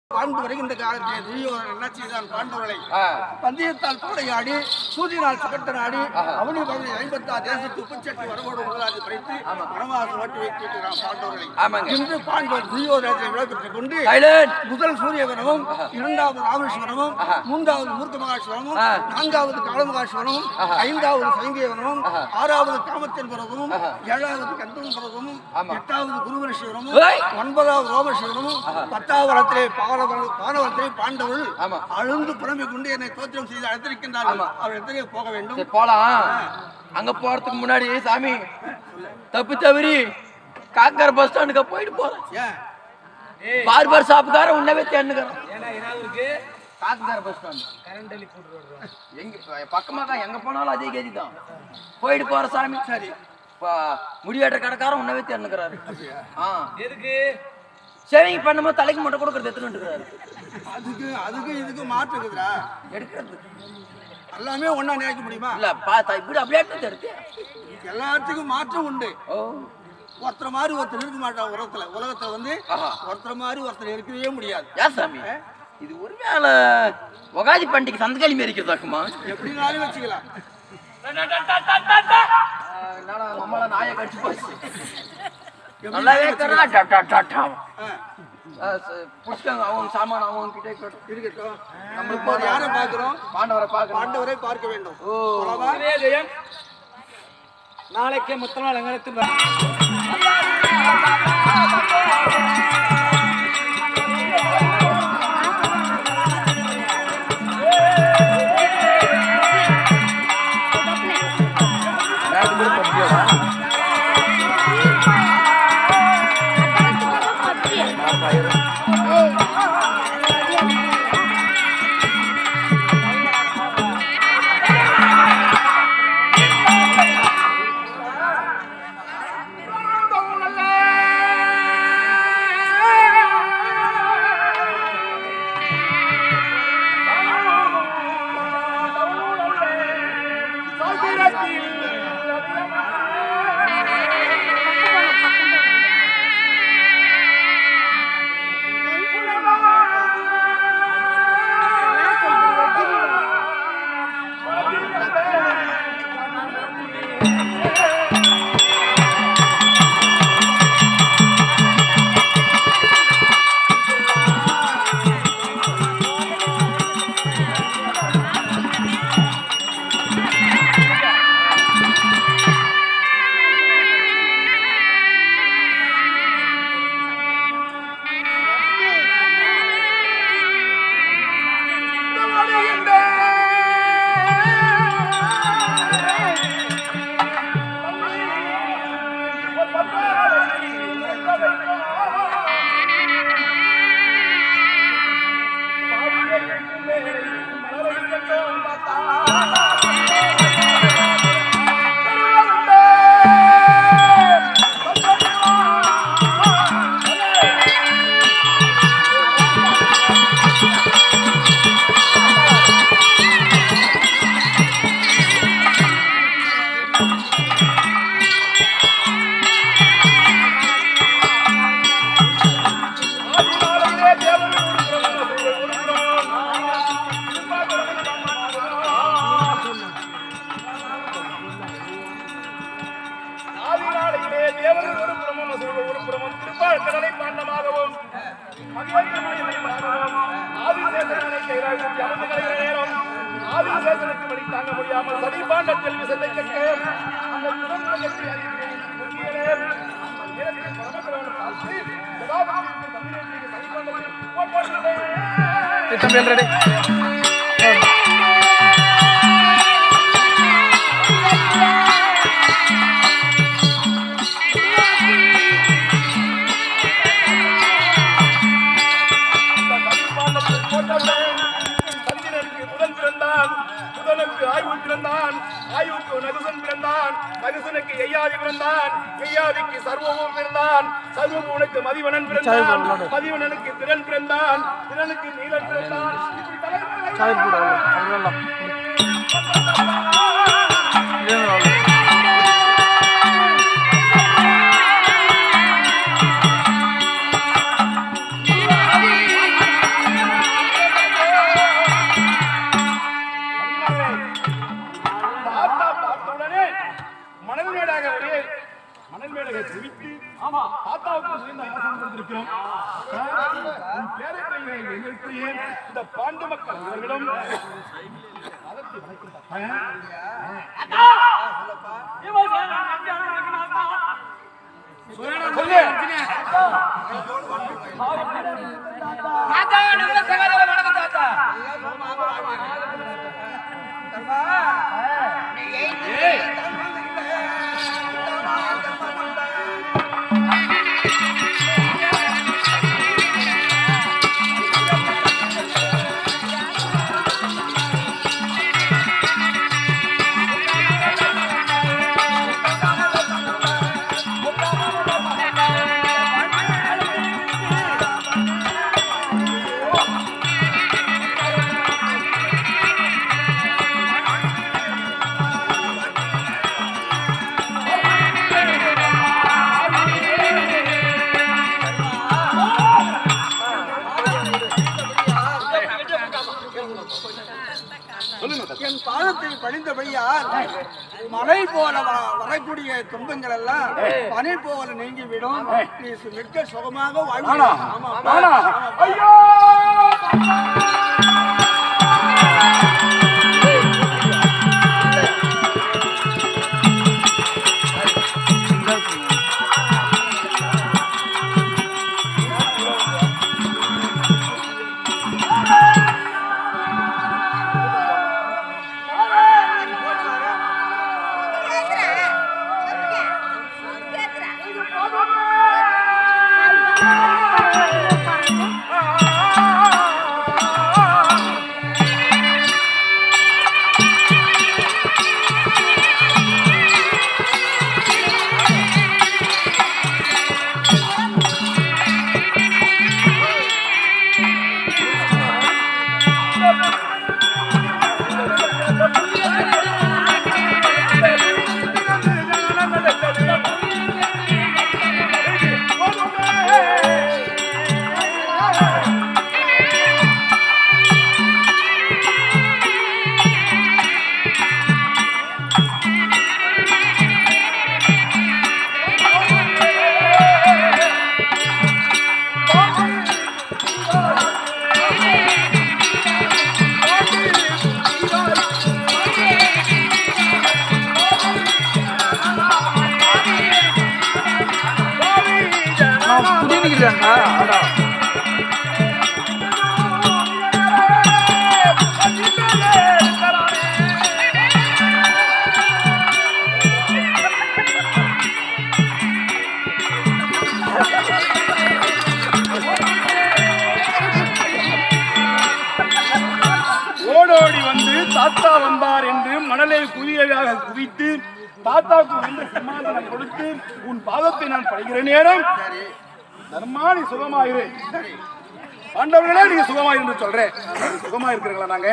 வாழ்ந்து வருகின்ற காலத்திலே துரியோதனன் என்ன செய்தான் பாண்டவர்களை ஆ. பந்தயத்தால் படையாடி சூதினால் சகட்ட நாடி அவனி பகுதி ஐம்பத்தாறு தேசத்து உப்பச்சட்டி வரவோடு முதலாவது பிடித்து வனவாசம் ஓட்டி வைத்து விட்டுகிறான் பாண்டவர்களை ஆமாங்க. இன்று பாண்டவர் துரியோதனத்தை விளக்கத்துக் கொண்டு சைலண்ட் முதல் சூரியவனமும் இரண்டாவது ராமேஸ்வரமும் மூன்றாவது மூர்க்க மகாஸ்வரமும் ஆ. நான்காவது காலமகாஸ்வரமும் ஐந்தாவது சைங்கேவனமும் ஆறாவது காமத்தின் பரதமும் ஏழாவது கந்தன் பரதமும் ஆமா. எட்டாவது குருவரசிவரமும் ஏய்! ஒன்பதாவது ரோமசிவரமும் பத்தாவது வளத்திலே பாவன பானவத்திலே பாண்டவர்கள் ஆமா. அழுந்து புலம்பிக் கொண்டு என்னை தோற்றம் செய்து அழைத்திருக்கின்றார்கள் அவர் எத்தனை போக வேண்டும் சரி போலாம் அங்க போறதுக்கு முன்னாடி சாமி தப்பு தவறி காக்கர் பஸ் ஸ்டாண்டுக்கு போயிட்டு போறேன் ஏன் பார்பர் ஷாப்புக்கார உன்னவே தேனுக்கிறேன் காக்கர் பஸ் ஸ்டாண்டு எங்க ப- பக்கமா தான் எங்க போனாலும் அதே கேதி தான் போயிட்டு போற சாமி சரி முடிவேற்ற கடைக்காரன் உன்னவே தேனுக்கிறாரு ஆ எதுக்கு சேவிங் பண்ணும்போது தலைக்கு மட்டும் கொடுக்கறது எடுத்துட்டு இருக்கிறாரு அதுக்கு அதுக்கு இதுக்கு மாற்று இருக்குதுடா எடுக்கிறது எல்லாமே ஒண்ணா நினைக்க முடியுமா இல்ல பார்த்தா இப்படி அப்படியே எடுத்து எடுத்து எல்லாத்துக்கும் மாற்றம் உண்டு ஓ ஒருத்தர் மாதிரி ஒருத்தர் இருக்க மாட்டான் உலகத்துல உலகத்துல வந்து ஆஹா. ஒருத்தர் மாதிரி ஒருத்தர் இருக்கவே முடியாது ஏன் சாமி இது ஒருவேளை உகாதி பண்டிகை சந்தகாலி இருக்கிறதாக்குமா எப்படினாலும் வச்சுக்கலாம் என்னடா நம்மள நாயை கடிச்சு போச்சு எப்படினாலும் நல்லாவே வச்சுக்கலாம். இருக்கிறா டா டா டா ஆ, புடிச்சாங்க அவங்க சாமான அவங்க கிட்ட கேட்டு இருக்கட்டும் நம்மளுக்கு இப்போ யாரை பார்க்கிறோம் பாண்டவரை பார்க்கணும் பாண்டவரை பார்க்க வேண்டும் ஓ போலாமா? இதே ஜெயம் நாளைக்கே முத்தம் நாள் அங்கத்து ஆதிநாளையிலே தேவர்கள் ஒரு புறமும் அசுரர்கள் ஒரு புறமும் திருப்பால் கடலை பாண்டமாகவும் ஆதிசேஷனை கைலாயத்தில் அமர்ந்து கலைகிற நேரம் ஆதிசேஷனுக்கு வழி தாங்க முடியாமல் சதி பாண்டத்தில் விசத்தை கட்டு அந்த குடும்பத்தை அறிவிக்கிறேன். முக்கியமே, எனக்கு பரமசிவனை பார்த்து, சதாபதிக்கு தமிழனுக்கு சதி பாண்டத்தில் போர் போட்டுள்ளேன். பாண்டத்தில் போட்டவுடன் சந்திரனுக்கு முதல் பிறந்தான் முதலுக்கு ஆய்வு பிறந்தான் ஆய்வுக்கு நகுசன் பிறந்தான் நகுசனுக்கு ஐயாதி பிறந்தான் ஐயாதிக்கு சர்வமும் பிறந்தான் சர்வமுனுக்கு மதிவனன் பிறந்தான் மதிவனனுக்கு திறன் பிறந்தான் திறனுக்கு நீலன் பிறந்தான் இப்படி தலைமுறை ஆ பேரப்பிள்ளைகளை எதிர்த்து இந்த பாண்டு மக்கள் இவர்களிடம் சொல்லு தாத்தா நல்ல சகோதர வணக்கம் தாத்தா என் பாதத்தில் பணிந்தபடியால் மழை போல வ- வரக்கூடிய துன்பங்கள் எல்லாம் பனி போல நீங்கிவிடும் நீ சு- மிக்க சுகமாக வாழ்வீங்க ஆமா நானா? ஐயோ ஓடோடி வந்து தாத்தா வந்தார் என்று மணலை குவியலாக குவித்து தாத்தாவுக்கு வந்து சமாதானம் கொடுத்து உன் பாதத்தை நான் படைக்கிற நேரம் தர்மா நீ சுகமாயிரு ஆண்டவர்களே நீங்க சுகமாயிரு என்று சொல்றேன் நீங்க சுகமா இருக்கிறீங்களா நாங்க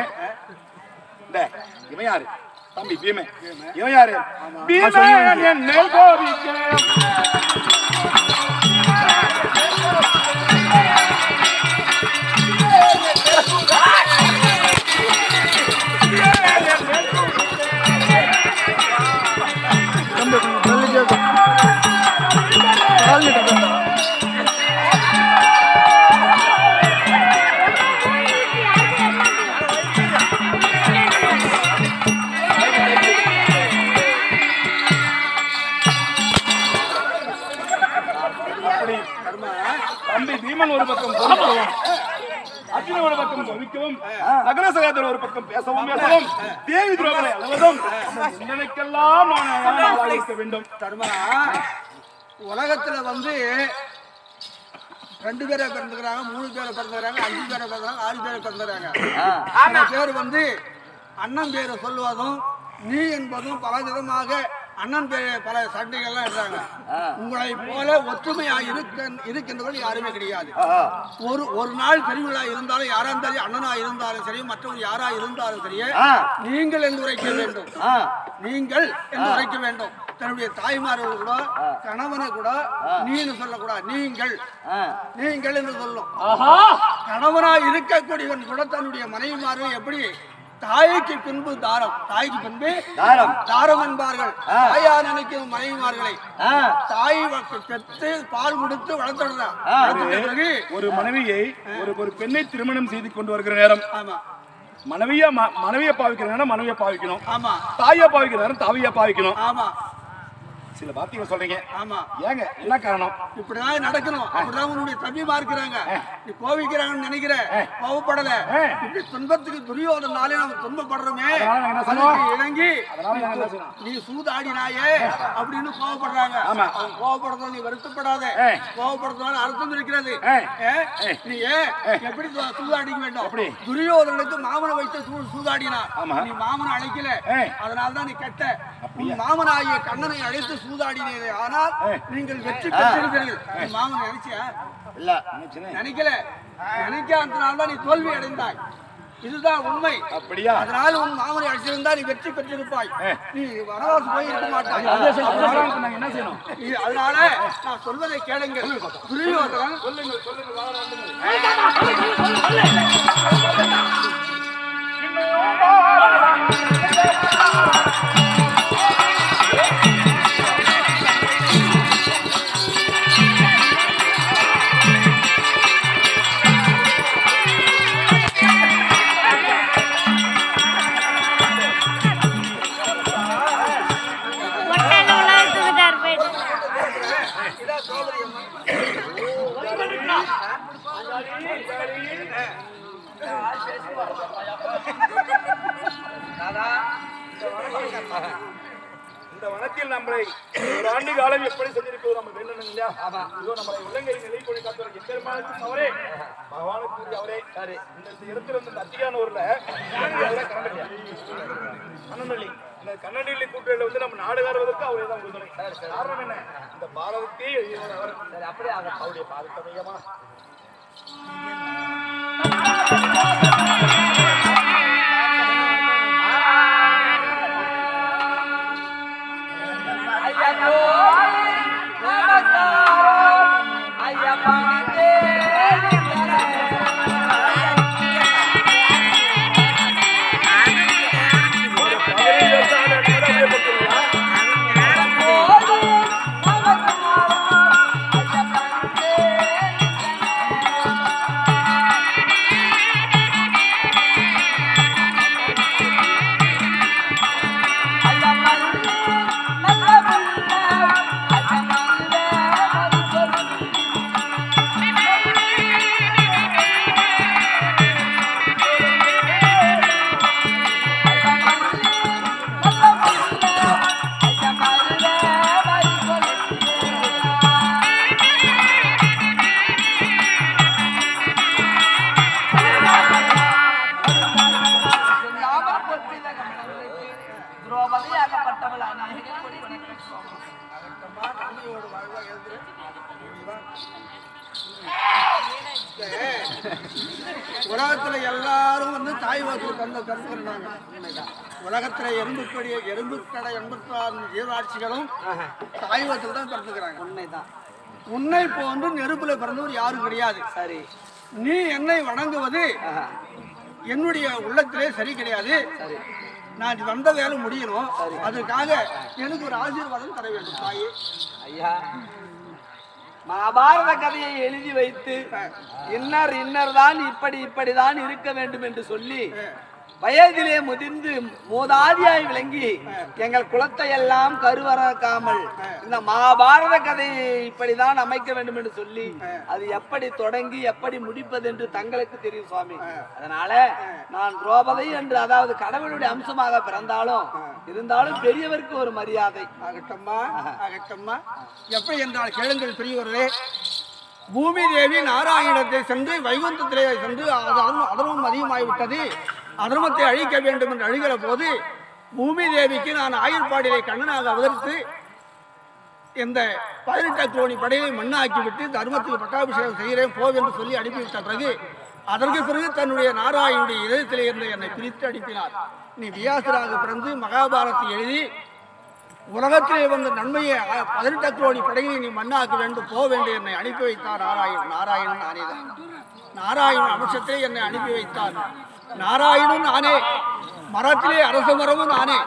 இந்த இவன் யாரு தம்பி பீமே இவன் யாரு பீமன் என்னை கோபிக்க அப்படி தம்பி பீமன் ஒரு பக்கம் கொதிக்கவும் அர்ஜுனன் ஒரு பக்கம் கொதிக்கவும் நகர சகாதர் ஒரு பக்கம் பேசவும் பேசவும் தேவி துரோகனை அளவதும் சிந்தனைக்கெல்லாம் நான் ஆளாக வேண்டும் தர்மா உலகத்துல வந்து ரெண்டு பேரை பிறந்துக்கிறாங்க மூணு பேரை பிறந்துக்கிறாங்க அஞ்சு பேரை பிறந்தாங்க ஆறு பேரை பிறந்துக்கிறாங்க சில பேர் வந்து அண்ணன் பேரை சொல்லுவதும் நீ என்பதும் பல விதமாக அண்ணன் பேரை பல சண்டைகள்லாம் இருக்காங்க உங்களை போல ஒற்றுமையா இருக்க இருக்கின்றவர்கள் யாருமே கிடையாது ஒரு ஒரு நாள் பெருவிழா இருந்தாலும் யாரா இருந்தாலும் அண்ணனா இருந்தாலும் சரி மற்றவங்க யாரா இருந்தாலும் சரி நீங்கள் என்று உரைக்க வேண்டும் நீங்கள் என்று உரைக்க வேண்டும் தன்னுடைய தாய்மார்கள் கூட கணவனை கூட நீன்னு சொல்லக்கூடாது நீங்கள் நீங்கள் என்று சொல்லும் கணவனா இருக்கக்கூடியவன் கூட தன்னுடைய மனைவிமார்கள் எப்படி தாய்க்கு பின்பு தாரம் தாய்க்கு பின்பு தாரம். தாரம் என்பார்கள் ஆ. தாயார் நினைக்கும் மனைவிமார்களை ஆ, தாய் வ- பெற்று பால் கொடுத்து வளர்த்துடுறா ஆ. வளர்த்துட்ட பிறகு ஒரு மனைவியை ஒரு ஒரு பெண்ணை திருமணம் செய்து கொண்டு வருகிற நேரம் ஆமா மனைவியா ம- மனைவியை பாவிக்கிற நேரம் மனைவியை பாவிக்கணும் ஆமா தாயா பாவிக்கிற நேரம் தாவியா பாவிக்கணும் ஆமா சில வார்த்தைகள் சொல்றீங்க ஆமா ஏங்க என்ன காரணம் இப்படிதான் நடக்கணும் அப்படிதான் உன்னுடைய தம்பிமா இருக்கிறாங்க நீ கோவிக்கிறாங்கன்னு நினைக்கிற கோவப்படல ஆ. இப்படி துன்பத்துக்கு துரியோதனாலே நம்ம துன்பப்படுறோமே அதனால நாங்க என்ன சொன்னோம்? அதுக்கு இணங்கி அதனால நாங்க என்ன சொன்னோம்? நீ சூதாடினாயே அப்படின்னு கோவப்படுறாங்க ஆமா. அவன் கோவப்படுறதால நீ வருத்தப்படாத ஆ. கோவப்படுறதால அர்த்தம் இருக்கிறது ஆ. ஏ? நீ ஏன் எப்படி சூ- சூதாடிக்க வேண்டும் எப்படி? துரியோதனுக்கு மாமனை வைத்து சூ சூதாடினா ஆமா. நீ மாமனை அழைக்கல ஆ. அதனால தான் நீ கெட்ட உன் மாமனாகிய கண்ணனை அழைத்து சூதாடினீரே ஆனால் நீங்கள் வெற்றி பெற்றிருக்கிறீர்கள் நீ மாமன் நினைச்சியா இல்ல நினைக்கல நினைக்காதனால தான் நீ தோல்வி அடைந்தாய் இதுதான் உண்மை அப்படியா அதனால உன் மாமனை அழைச்சிருந்தா நீ வெற்றி பெற்றிருப்பாய் நீ வனவாசம் போய் இருக்க மாட்டாய் அப்ப நாங்க என்ன செய்யணும் நீ- அதனால நான் சொல்வதை கேளுங்கள் துரியோதனன் ಹೊಟ್ಟೆಲ್ಲ ಉಳಾಯ್ತದಾರ್ ಬೇಡ இதான் சோதரி அம்மா. இந்த வனத்தில் நம்மளை ஒரு ஆண்டு காலம் எப்படி செஞ்சிருக்கிறது நம்ம வேண்டணும் இல்லையா இதோ நம்மளை உள்ளங்கை நிலை கொண்டு காத்துவதற்கு எம்பெருமானுக்கு அவரே பகவானுக்கு உரிய அவரே சரி இந்த இடத்துல வந்து இந்த அத்தியானூர்ல அவரே கண்ணடியா கண்ணநள்ளி இந்த கண்ணநள்ளி கூட்டுறையில வந்து நம்ம நாடு காடுவதற்கு அவரே தான் உறுதுணை காரணம் என்ன இந்த பாரதத்தையே எழுதியவர் அவர் சரி அப்படியே அவருடைய பாதத்தமையமா திரௌபதியாகப்பட்டவள் அநேக கொடி வணக்கம் சுவாமி. உலகத்துல எல்லாரும் வந்து தாய் வாக்கு கந்த கருத்துக்கிறாங்க உலகத்துல எறும்புக்கடி எறும்புக்கடை எண்பத்தி ஆறு ஜீவராட்சிகளும் தாய் வாக்கில் தான் பிறந்துக்கிறாங்க உண்மைதான் உன்னை போன்று நெருப்புல பிறந்தவர் யாரும் கிடையாது சரி நீ என்னை வணங்குவது ஆஹா. என்னுடைய உள்ளத்திலே சரி கிடையாது சரி நான் வந்த வேலை முடியணும் அதுக்காக எனக்கு ஒரு ஆசீர்வாதம் தர வேண்டும் தாயே ஐயா மகாபாரத கதையை எழுதி வைத்து இன்னர் இன்னர் தான் இப்படி இப்படிதான் இருக்க வேண்டும் என்று சொல்லி வயதிலே முதிர்ந்து மூதாதியாய் விளங்கி எங்கள் குலத்தை எல்லாம் கருவறக்காமல் இந்த மகாபாரத கதையை இப்படிதான் அமைக்க வேண்டும் என்று சொல்லி அது எப்படி தொடங்கி எப்படி முடிப்பது என்று தங்களுக்கு தெரியும் சுவாமி அதனால நான் துரோபதை என்று அதாவது கடவுளுடைய அம்சமாக பிறந்தாலும் இருந்தாலும் பெரியவருக்கு ஒரு மரியாதை ஆகட்டம்மா ஆகட்டம்மா எப்படி என்றால் கேளுங்கள் பெரியவர்களே பூமி தேவி நாராயணத்தை சென்று வைகுந்தத்திலே சென்று அது அதர்மம் அதர்மம் அதிகமாகிவிட்டது அதர்மத்தை அழிக்க வேண்டும் என்று அழுகிற போது பூமி தேவிக்கு நான் ஆயுர்பாடியை கண்ணனாக அவதரித்து இந்த பதினெட்டு குரோணி படையை மண்ணாக்கி விட்டு தர்மத்துக்கு பட்டாபிஷேகம் செய்கிறேன் போ என்று சொல்லி அனுப்பிவிட்ட பிறகு அதற்கு பிறகு தன்னுடைய நாராயணுடைய இதயத்திலே இருந்து என்னை பிரித்து அனுப்பினார் நீ வியாசராக பிறந்து மகாபாரத்தை எழுதி உலகத்திலே வந்த நன்மையை அ- பதினெட்டு கோடி படையை நீ மண்ணாக்க வேண்டும் போக வேண்டும் என்னை அனுப்பி வைத்தார் நாராயணன் நாராயணன் நானேதான் நாராயணன் அம்சத்திலே என்னை அனுப்பி வைத்தார் நாராயணும் நானே மரத்திலே அரச மரமும் நானே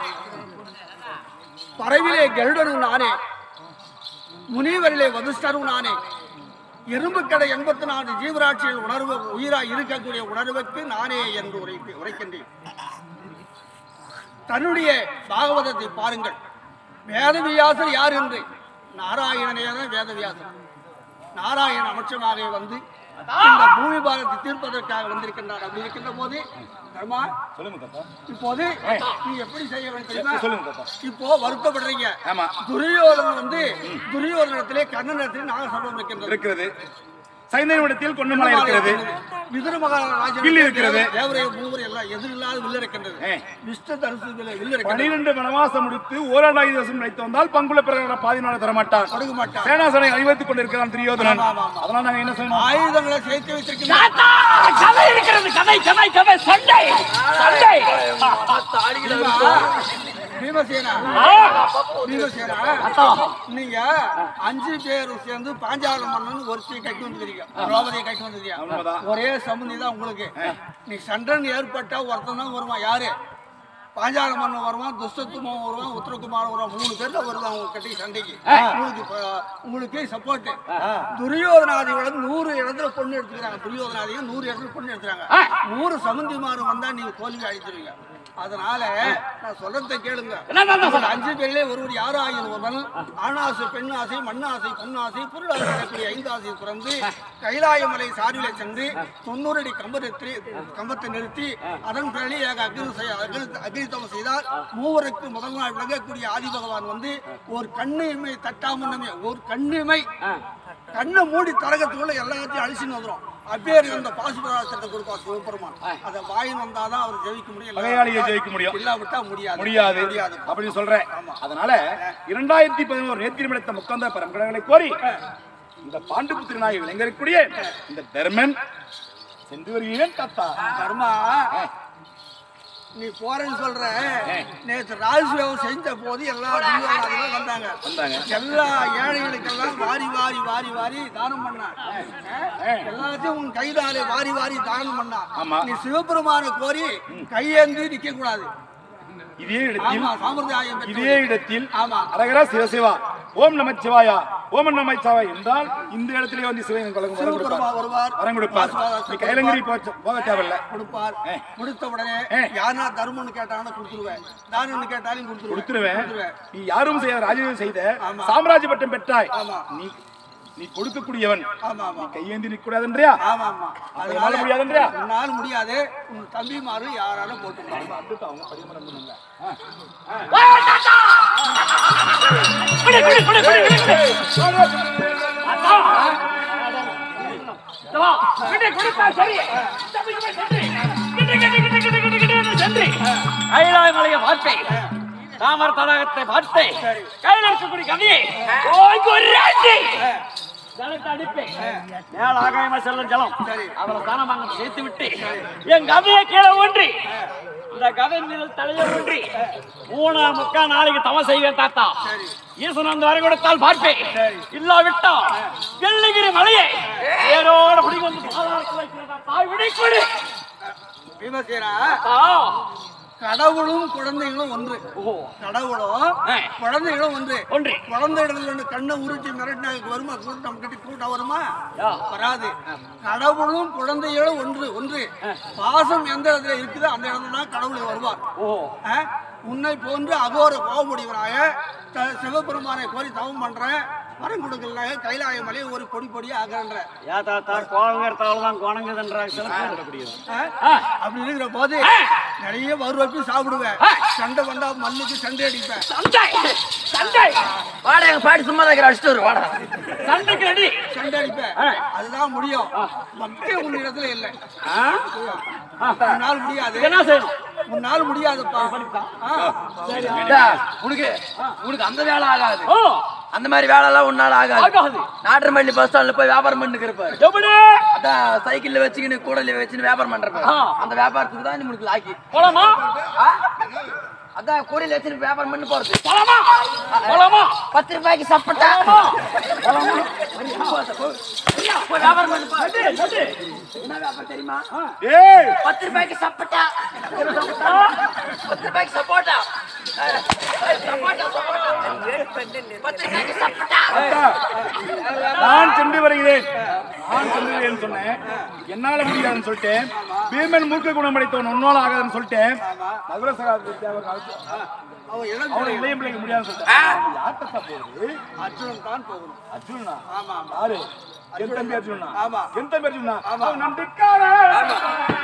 பறவிலே கருடனும் நானே முனிவரிலே வதிஷ்டரும் நானே எறும்புக்கடை எண்பத்தி நாலு ஜீவராட்சியில் உணர்வு உயிராய் இருக்கக்கூடிய உணர்வுக்கு நானே என்று உரைத்து உரைக்கின்றேன் தன்னுடைய பாகவதத்தை பாருங்கள் வேதவியாசர் யார் என்று நாராயணனே தான் வேதவியாசர் நாராயண அமட்சமாக வந்து இந்த பூமி பாரத்தை தீர்ப்பதற்காக வந்திருக்கின்றார் அப்படி இருக்கின்ற போது தர்மா சொல்லுங்க தாத்தா இப்போது நீ எப்படி செய்ய வேண்டும் தெரியுமா சொல்லுங்க தாத்தா இப்போ வருத்தப்படுறீங்க ஆமா துரியோதனன் வந்து துரியோதனத்திலே கர்ணனிடத்திலே நாகசபம் இருக்கின்றது இருக்கிறது சைந்தனிடத்தில் கொண்டுமலை இருக்கிறது விதுர மகாராஜன் வில் இருக்கிறது. தேவரைய மூவர் எல்லாம் எதிரில்லாத வில் இருக்கின்றது ஏ. விஷ்ணு தரிசு வில் வில் இருக்கின்றது பனிரெண்டு வனவாசம் முடித்து ஓராண்டாயிரம் வருஷம் நினைத்து வந்தால் பங்குல பிறகு பாதி நாள் தரமாட்டான் கொடுக்க மாட்டான் சேனாசனை அணிவகுத்துக் கொண்டிருக்கிறான் துரியோதனன் ஆமா, ஆமா. அதனால நாங்க என்ன செய்யணும் ஆயுதங்களை சேர்த்து வைத்திருக்கின்றோம் தாத்தா கதை இருக்கிறது கதை கதை கதை சண்டை சண்டை பீமசேனா ஆ, பீமசேனா தாத்தா நீங்க அஞ்சு பேர் சேர்ந்து பாஞ்சால மன்னன் ஒருத்தையை கட்டி வந்துருக்கீங்க திரௌபதியை கட்டி வந்துருக்கீங்க உண்மைதான். ஒரே சம்பந்தி தான் உங்களுக்கு நீ சண்டன் ஏற்பட்டா ஒருத்தன் தான் வருவான் யாரு பாஞ்சால மன்னன் வருவான் துஷ்டத்துமன் வருவான் உத்தரகுமார் வருவான் மூணு பேர் தான் வருவான் உங்க கட்டி சண்டைக்கு உங்களுக்கு இப்ப- உங்களுக்கு சப்போர்ட் துரியோதனாதிகள் நூறு இடத்துல பொண்ணு எடுத்துக்கிறாங்க துரியோதனாதிகள் நூறு இடத்துல பொண்ணு எடுத்துறாங்க நூறு சமந்திமாறு வந்தா நீங்க தோல்வி அழிச்சிருவீங்க அதனால நான் சொல்றதை கேளுங்க என்ன தாத்தா உங்கள் அஞ்சு பேரிலே ஒருவர் யாராயின் ஒருவன் ஆணாசை பெண்ணாசை மண்ணாசை பொன்னாசை பொருளாசை எனக்கூடிய ஐந்து ஆசை பிறந்து கைலாயமலை சார்பிலே சென்று தொண்ணூறு அடி கம்பத்தை கம்பத்தை நிறுத்தி அதன் பிறகு அக்னி செய்- அக்னி- அக்னித்தவம் செய்தால் மூவருக்கு முதல் நாள் விளங்கக்கூடிய ஆதி பகவான் வந்து ஒரு கண்ணிமை தட்டாமன்னமே ஒரு கண்ணிமை கண்ணை மூடி தரகத்துக்குள்ள எல்லாத்தையும் அழிச்சுன்னு வந்துடும் அப்பேர் அந்த பாசுபராசத்தை கொடுப்பார் சிவபெருமான் அதை வாயின் வந்தாதான் அவர் ஜெயிக்க முடியும் பகையாளியை ஜெயிக்க முடியும் இல்லாவிட்டா முடியாது முடியாது முடியாது அப்படின்னு சொல்றேன் அதனால இரண்டாயிரத்தி பதினோரு நேத்திரி எடுத்த முக்கந்த பரம்பரைகளை கோரி இந்த பாண்டுபுத்திர நாய் விளங்கக்கூடிய இந்த தர்மன் சென்று வருகிறேன் தாத்தா கர்மா நீ போறேன்னு சொல்ற நேற்று ராஜ்யோகம் செஞ்ச போது எல்லா துரியோதனாதிகளும் வந்தாங்க வந்தாங்க. எல்லா ஏழைகளுக்கெல்லாம் வாரி வாரி வாரி வாரி தானம் பண்ணான் எல்லாத்தையும் உன் கைதாலே வாரி வாரி தானம் பண்ணா ஆமா. நீ சிவபெருமான கோரி கையேந்தி நிக்க கூடாது இதே இடத்தில் ஆமா சாம்பிரதாயம் பெற்றவர். இதே இடத்தில் ஆமா அரகரா சிவசிவா ஓம் நம சிவாயா ஓம் நம சிவாயா என்றால் இந்த இடத்திலே வந்து சிவன் வரம் சிவபெருமா கொடுப்பார் வருவார் வரம் கொடுப்பார் நீ கைலங்கிரி போச்ச- போக தேவையில்ல கொடுப்பார் ஏ. கொடுத்த உடனே ஏ. யாருன்னா தர்மம்னு கேட்டாங்கன்னா கொடுத்துருவேன் தானம்னு கேட்டாலும் கொடுத்துருவேன் கொடுத்துருவேன் கொடுத்துருவேன் நீ யாரும் செய்ய ராஜ்யம் செய்த ஆமா. சாம்ராஜ்ய பட்டம் பெற்றாய் ஆமா. நீ நீ கொடுக்கக்கூடியவன் ஆமா ஆமா கையேந்தி நிற்கக்கூடாதுன்றியா ஆமா ஆமா உன்னால முடியாதுன்றியா? உன்னால முடியாது உன் தம்பிமாரு யாராலும் போட்டுக்கலாம் குடி குடி குடி குடி குடி குடி தாத்தா தவா குடி குடிப்பா சரி தம்பி குடி சரி கிட்டி கிட்டி கிட்டி கிட்டி கிட்டி கிட்டி சரி கைலாய மலையை பார்த்தேன் தாமர தடாகத்தை பார்த்தேன் கையில் இருக்கக்கூடிய கதையை ஓய் கொராட்டி ஜலத்தை அடிப்பேன் மேல ஆகாயமா செல்லும் ஜலம் அவரை தானமாக சேர்த்து விட்டு என் கதையை கீழே ஒன்றி இந்த கதை மீது தலையை ஒன்றி மூணா முக்கா நாளைக்கு தவம் செய்வேன் தாத்தா ஈசன் வந்து வரை கொடுத்தால் பார்ப்பேன் இல்லாவிட்டா வெள்ளகிரி மலையை ஏரோட பிடிக்க வந்து பாதாளத்தில் வைக்கிறதா தாய் விடைக்கொடு பீமசேனா தாத்தா கடவுளும் குழந்தைகளும் ஒன்று ஓ கடவுளும் ஆ. குழந்தைகளும் ஒன்று ஒன்று குழந்தை இடத்துல கண்ணை உருட்டி மிரட்டினா வருமா கூட்டம் கட்டி கூட்டம் வருமா யா. வராது கடவுளும் குழந்தைகளும் ஒன்று ஒன்று பாசம் எந்த இடத்துல இருக்குதோ அந்த இடத்துல தான் கடவுள் வருவார் ஓ ஆ? உன்னை போன்று அகோர கோபமுடிவராய த- சிவபெருமானை கோரி தவம் பண்றேன் வரம் கொடுக்கல கைலாய மலையை ஒரு பொடி பொடியா ஆகிறன்ற யா தாத்தா கோணங்கிறதால தான் கோணங்குதுன்றாங்க சில பேர் ஆ? அப்படி இருக்கிற போது நிறைய வறுவப்பி சாப்பிடுவேன் சண்டை வந்தா மல்லுக்கு சண்டை அடிப்பேன் சண்டை சண்டை வாடா எங்க பாட்டி சும்மா தான் அடிச்சுட்டு வரும் வாடா சண்டைக்கு ரெடி சண்டை அடிப்பேன் அதுதான் முடியும் பக்தி உன் இடத்துல இல்லை ஆ? உன்னால் முடியாது என்ன செய்யணும் உன்னால் முடியாதுப்பா ஆ. இந்தா, உனக்கு உனக்கு அந்த வேலை ஆகாது ஓ அந்த மாதிரி வேலை எல்லாம் உன்னால ஆகாது ஆகாது நாட்டுமல்லி பஸ் ஸ்டாண்ட்ல போய் வியாபாரம் பண்ணிட்டு இருப்பாரு எப்படி அதான் சைக்கிள்ல வச்சுக்கின்னு கூடல வச்சுன்னு வியாபாரம் பண்றப்ப ஆ. அந்த வியாபாரத்துக்கு தான் உனக்கு லாக்கி போலாமா ஆ? அதான் கூடையில வச்சுட்டு வியாபாரம் பண்ணி போறது போலாமா போலாமா பத்து ரூபாய்க்கு சப்பட்டா போய் வியாபாரம் பண்ணி போ. என்ன வியாபாரம் தெரியுமா ஏய் பத்து ரூபாய்க்கு சப்பட்டா பத்து ரூபாய்க்கு சப்போட்டா சப்போட்டா சப்போட்டா பத்து ரூபாய்க்கு சப்பட்டா நான் சென்று வருகிறேன் நான் சென்று வருகிறேன்னு சொன்னேன் என்னால முடியாதுன்னு சொல்லிட்டேன் பீமன் மூர்க்க குணம் அடைத்தவன் உன்னால ஆகாதுன்னு சொல்லிட்டேன் மதுர சகாதி தேவர் காலத்து அவன் இளம் அவனை இளைய பிள்ளைக்கு முடியாதுன்னு சொல்லிட்டேன் யார்கிட்ட போகுது அர்ஜுனன் தான் போகணும் அர்ஜுனா ஆமா ஆமா யாரு என் தம்பி அர்ஜுனா ஆமா. என் தம்பி அர்ஜுனா அவன் நம்பிக்காரன்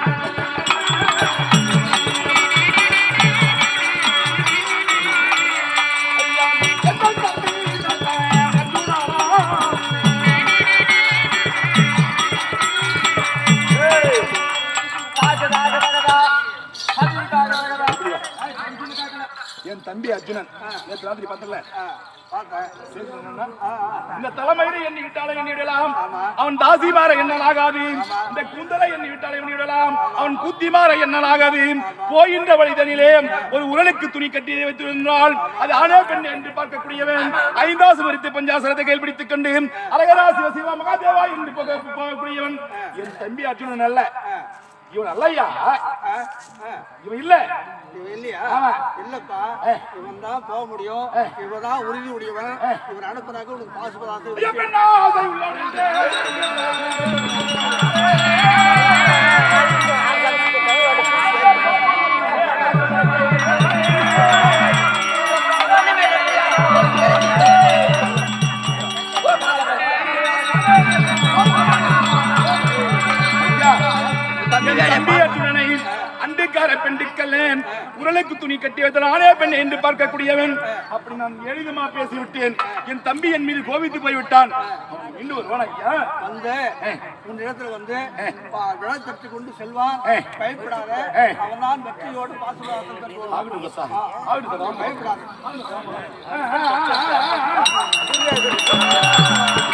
என் தம்பி அர்ஜுனன் நேற்று ராத்திரி பார்த்தல ஆ, பார்த்தேன் இந்த தலைமையில எண்ணி விட்டாலே எண்ணி விடலாம் அவன் தாசிமார எண்ணல் ஆகாது இந்த கூந்தலை எண்ணி விட்டாலே எண்ணி விடலாம் அவன் கூத்திமார எண்ணல் ஆகாது போகின்ற வழிதனிலே ஒரு உரலுக்கு துணி கட்டி வைத்திருந்தால் அது ஆணே பெண் என்று பார்க்கக்கூடியவன் ஐந்தாசு மரித்து பஞ்சாசரத்தை கைப்பிடித்துக் கொண்டு அரகரா சிவ சிவா மகாதேவா என்று போக- போகக்கூடியவன் என் தம்பி அர்ஜுனன் அல்ல இவன் அல்லையா இவன் இல்ல இவன் இல்லையா ஆமா. இல்லப்பா இவன் தான் போக முடியும் இவன் தான் உறுதி உடையவன் இவன் அனுப்புனாக்க உனக்கு பாசுபதாசம் ஐயா, பெண்ணா, ஆசை உள்ளவனே. என் தம்பி அர்ஜுனனை அண்டுக்கார பெண்டுக்கல்லேன் உரலுக்கு துணி கட்டி வைத்த ஆணே பெண் என்று பார்க்கக்கூடியவன் அப்படி நான் எளிதமா பேசிவிட்டேன் என் தம்பி என் மீது கோபித்து போய்விட்டான் அவன் மீண்டும் வருவான் ஐயா வந்து உன் இடத்துல வந்து பா- விழா தட்டு கொண்டு செல்வான் பயப்படாத அவன் தான் வெற்றியோடு பாசுபதாசம் பெறுவான் ஆகட்டும் பசா. ஆகட்டும் பசா. பயப்படாத ஆ, ஆ, ஆ, ஆ, ஆ.